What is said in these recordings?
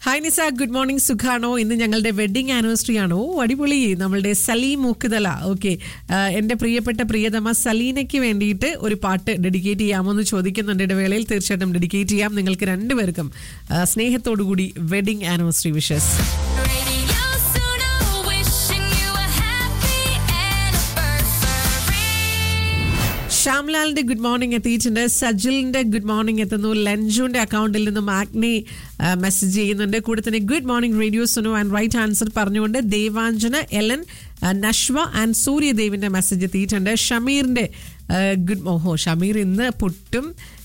Hi നിസ good morning സുഖാണോ ഇന്ന് ഞങ്ങളുടെ വെഡിങ് ആനിവേഴ്സറി ആണോ ഓ അടിപൊളി നമ്മളുടെ സലീം മൂക്കുതല ഓക്കെ എൻ്റെ പ്രിയപ്പെട്ട പ്രിയതമ സലീനയ്ക്ക് വേണ്ടിയിട്ട് ഒരു പാട്ട് ഡെഡിക്കേറ്റ് ചെയ്യാമോ എന്ന് ചോദിക്കുന്നുണ്ട് ഇടവേളയിൽ തീർച്ചയായിട്ടും ഡെഡിക്കേറ്റ് ചെയ്യാം നിങ്ങൾക്ക് രണ്ടുപേർക്കും ആ, സ്നേഹത്തോടു കൂടി wedding anniversary wishes Radio Suno, wishing you a happy anniversary. ശ്യാംലാലിന്റെ ഗുഡ് മോർണിംഗ് എത്തിയിട്ടുണ്ട് സജിലിന്റെ ഗുഡ് മോർണിംഗ് എത്തുന്നു ലഞ്ചുവിന്റെ അക്കൗണ്ടിൽ നിന്നും ആഗ്നി മെസ്സേജ് ചെയ്യുന്നുണ്ട് കൂടെ തന്നെ good morning radio Suno and right answer പറഞ്ഞുകൊണ്ട് ദേവാഞ്ജന എലൻ ആ, നഷ്വ ആൻഡ് സൂര്യദേവിന്റെ മെസ്സേജ് എത്തിയിട്ടുണ്ട് ഷമീറിന്റെ ഗുഡ് ഓഹോ ഷമീർ ഇന്ന് പുട്ടും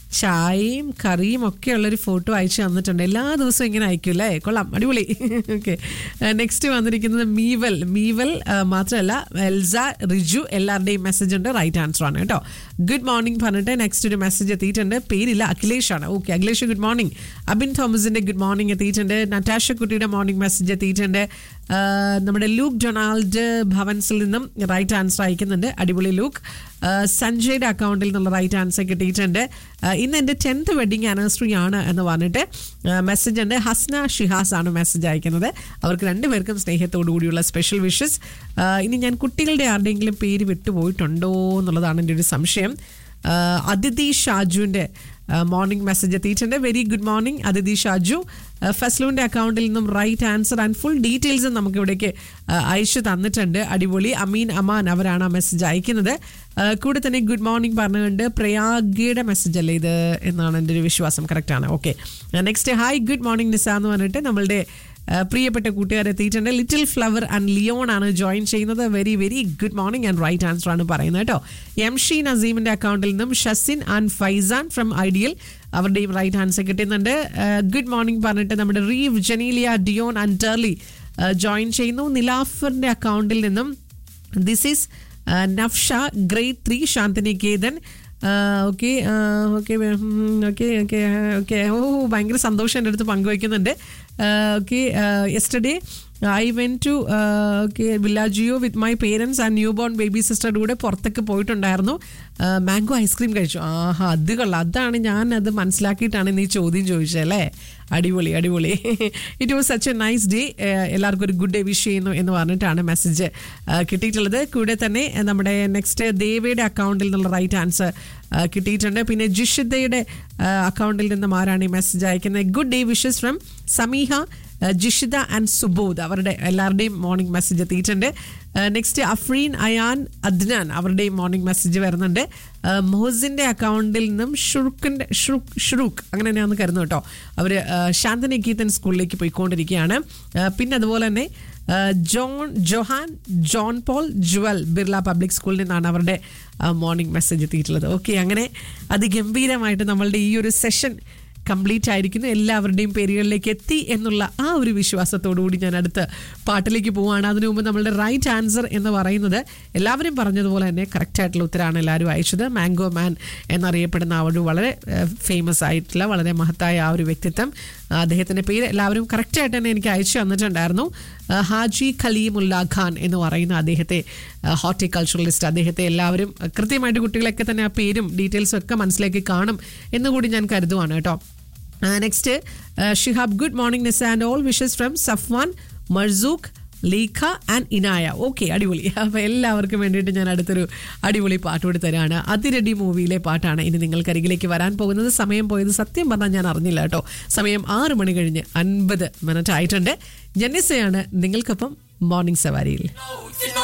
ചായയും കറിയും ഒക്കെ ഉള്ളൊരു ഫോട്ടോ അയച്ചു തന്നിട്ടുണ്ട് എല്ലാ ദിവസവും ഇങ്ങനെ അയക്കും അല്ലേ കൊള്ളാം അടിപൊളി ഓക്കെ നെക്സ്റ്റ് വന്നിരിക്കുന്നത് മീവൽ മീവൽ ആ, മാത്രമല്ല എൽസ റിജു എല്ലാവരുടെയും മെസ്സേജ് ഉണ്ട് റൈറ്റ് ആൻസർ ആണ് കേട്ടോ ഗുഡ് മോർണിംഗ് പറഞ്ഞിട്ട് നെക്സ്റ്റ് ഒരു മെസ്സേജ് എത്തിയിട്ടുണ്ട് പേരില്ല അഖിലേഷ് ആണ് okay Akhilesh good morning Abin തോമസിന്റെ ഗുഡ് മോർണിംഗ് എത്തിയിട്ടുണ്ട് നറ്റാഷ കുട്ടിയുടെ മോർണിംഗ് മെസ്സേജ് എത്തിയിട്ടുണ്ട് ആ, നമ്മുടെ ലൂക്ക് ഡൊണാൾഡ് ഭവൻസിൽ നിന്നും റൈറ്റ് ആൻസർ അയക്കുന്നുണ്ട് അടിപൊളി ലൂക്ക് ആ, സഞ്ജയുടെ അക്കൗണ്ടിൽ നിന്നുള്ള റൈറ്റ് ആൻസർ കിട്ടിയിട്ടുണ്ട് ആ, ഇന്ന് എൻ്റെ ടെൻത്ത് വെഡിങ് ആനിവേഴ്സറി ആണ് എന്ന് പറഞ്ഞിട്ട് മെസ്സേജ് ഉണ്ട് ഹസ്ന ഷിഹാസ് ആണ് മെസ്സേജ് അയക്കുന്നത് അവർക്ക് രണ്ടുപേർക്കും സ്നേഹത്തോടു കൂടിയുള്ള സ്പെഷ്യൽ വിഷസ് ഇനി ഞാൻ കുട്ടികളുടെ ആരുടെയെങ്കിലും പേര് വിട്ടുപോയിട്ടുണ്ടോ എന്നുള്ളതാണ് എൻ്റെ ഒരു സംശയം ആ, അതിഥി ഷാജുവിൻ്റെ മോർണിംഗ് മെസ്സേജ് എത്തിയിട്ടുണ്ട് very good morning Athithi Shaju ആ, ഫസ്ലുവിൻ്റെ അക്കൗണ്ടിൽ നിന്നും right answer and full details നമുക്ക് ഇവിടേക്ക് ആ, അയച്ചു തന്നിട്ടുണ്ട് അടിപൊളി അമീൻ അമാൻ അവരാണ് ആ മെസ്സേജ് അയക്കുന്നത് ആ, കൂടെ തന്നെ ഗുഡ് മോർണിംഗ് പറഞ്ഞുകൊണ്ട് പ്രയാഗയുടെ മെസ്സേജ് അല്ലേ ഇത് എന്നാണ് എൻ്റെ ഒരു വിശ്വാസം കറക്റ്റാണ് okay next hi good morning Nisa എന്ന് പറഞ്ഞിട്ട് നമ്മളുടെ ആ, പ്രിയപ്പെട്ട കൂട്ടുകാർ എത്തിയിട്ടുണ്ട് ലിറ്റിൽ ഫ്ലവർ ആൻഡ് ലിയോൺ ആണ് ജോയിൻ ചെയ്യുന്നത് very very good morning and right answer ആണ് പറയുന്നത് കേട്ടോ എം ഷി നസീമിന്റെ അക്കൗണ്ടിൽ നിന്നും Shazin and Faizan from ideal അവരുടെയും റൈറ്റ് ആൻസർ കിട്ടുന്നുണ്ട് ഗുഡ് മോർണിംഗ് പറഞ്ഞിട്ട് നമ്മുടെ റീവ് ജനീലിയ ഡിയോൺ ആൻഡ് ടേർലി ജോയിൻ ചെയ്യുന്നു നിലാഫറിന്റെ അക്കൗണ്ടിൽ നിന്നും this is Nafsha grade three Shanthini Ketan okay okay okay okay okay oh ഭയങ്കര സന്തോഷം എൻ്റെ അടുത്ത് പങ്കുവയ്ക്കുന്നുണ്ട് okay yesterday I went to okay Villaggio with my parents and new born baby സിസ്റ്ററുടെ കൂടെ പുറത്തൊക്കെ പോയിട്ടുണ്ടായിരുന്നു മാംഗോ ഐസ്ക്രീം കഴിച്ചു ആഹാ അത് കൊള്ളാം അതാണ് ഞാൻ അത് മനസ്സിലാക്കിയിട്ടാണ് നീ ചോദ്യം ചോദിച്ചത് അല്ലേ അടിപൊളി അടിപൊളി it was such a nice day എല്ലാവർക്കും ഒരു ഗുഡ് ഡേ വിഷ് ചെയ്യുന്നു എന്ന് പറഞ്ഞിട്ടാണ് മെസ്സേജ് കിട്ടിയിട്ടുള്ളത് കൂടെ തന്നെ ഏഹ്, നമ്മുടെ നെക്സ്റ്റ് ദേവയുടെ അക്കൗണ്ടിൽ നിന്നുള്ള റൈറ്റ് ആൻസർ കിട്ടിയിട്ടുണ്ട് പിന്നെ ജിഷിദയുടെ അക്കൗണ്ടിൽ നിന്നും ആരാണ് ഈ മെസ്സേജ് അയക്കുന്നത് good day wishes from Sameeha ഏഹ്, ജിഷിത ആൻഡ് സുബോധ് അവരുടെ എല്ലാവരുടെയും മോർണിംഗ് മെസ്സേജ് എത്തിയിട്ടുണ്ട് നെക്സ്റ്റ് അഫ്രീൻ അയാൻ അദ്നാൻ അവരുടെയും മോർണിംഗ് മെസ്സേജ് വരുന്നുണ്ട് ഏഹ്, മൊഹസിന്റെ അക്കൗണ്ടിൽ നിന്നും ഷുറുക്കിന്റെ ഷുറുക്ക് ഷുറൂക്ക് അങ്ങനെ തന്നെയാണെന്ന് കരുതുന്നു കേട്ടോ അവർ ശാന്തനികീതൻ സ്കൂളിലേക്ക് പോയിക്കൊണ്ടിരിക്കുകയാണ് ഏഹ്, പിന്നെ അതുപോലെ തന്നെ ഏഹ്, John Johan John Paul Jewel Birla public സ്കൂളിൽ നിന്നാണ് അവരുടെ മോർണിംഗ് മെസ്സേജ് എത്തിയിട്ടുള്ളത് ഓക്കെ അങ്ങനെ അതിഗംഭീരമായിട്ട് നമ്മളുടെ ഈ ഒരു സെഷൻ കംപ്ലീറ്റ് ആയിരിക്കുന്നു എല്ലാവരുടെയും പേരുകളിലേക്ക് എത്തി എന്നുള്ള ആ ഒരു വിശ്വാസത്തോടു കൂടി ഞാൻ അടുത്ത പാട്ടിലേക്ക് പോവുകയാണ് അതിനു മുമ്പ് നമ്മളുടെ റൈറ്റ് ആൻസർ എന്ന് പറയുന്നത് എല്ലാവരും പറഞ്ഞതുപോലെ തന്നെ കറക്റ്റ് ആയിട്ടുള്ള ഉത്തരമാണ് എല്ലാവരും അയച്ചത് മാംഗോ മാൻ എന്നറിയപ്പെടുന്ന ആ ഒരു വളരെ ഫേമസ് ആയിട്ടുള്ള വളരെ മഹത്തായ ആ ഒരു വ്യക്തിത്വം ആ, അദ്ദേഹത്തിന്റെ പേര് എല്ലാവരും കറക്റ്റ് ആയിട്ട് തന്നെ എനിക്ക് അയച്ചു തന്നിട്ടുണ്ടായിരുന്നു ആ, ഹാജി ഖലീമുല്ല ഖാൻ എന്ന് പറയുന്ന അദ്ദേഹത്തെ ഹോർട്ടിക്കൾച്ചറലിസ്റ്റ് അദ്ദേഹത്തെ എല്ലാവരും ആ, കൃത്യമായിട്ട് കുട്ടികളൊക്കെ തന്നെ ആ പേരും ഡീറ്റെയിൽസും ഒക്കെ മനസ്സിലേക്ക് കാണും എന്നുകൂടി ഞാൻ കരുതുവാണ് കേട്ടോ next Shihab good morning Nisa and all wishes from Safwan Marzooq Leekha and Inaya okay അടിപൊളി അപ്പോൾ എല്ലാവർക്കും വേണ്ടിയിട്ട് ഞാൻ അടുത്തൊരു അടിപൊളി പാട്ട് കൂടി തരാണ് അതിരടി മൂവിയിലെ പാട്ടാണ് ഇനി നിങ്ങൾക്കരികിലേക്ക് വരാൻ പോകുന്നത് സമയം പോയത് സത്യം പറഞ്ഞാൽ ഞാൻ അറിഞ്ഞില്ല കേട്ടോ സമയം ആറ് മണി കഴിഞ്ഞ് അൻപത് മിനിറ്റ് ആയിട്ടുണ്ട് ജന്നിസയാണ് നിങ്ങൾക്കൊപ്പം മോർണിംഗ് സവാരിയിൽ You know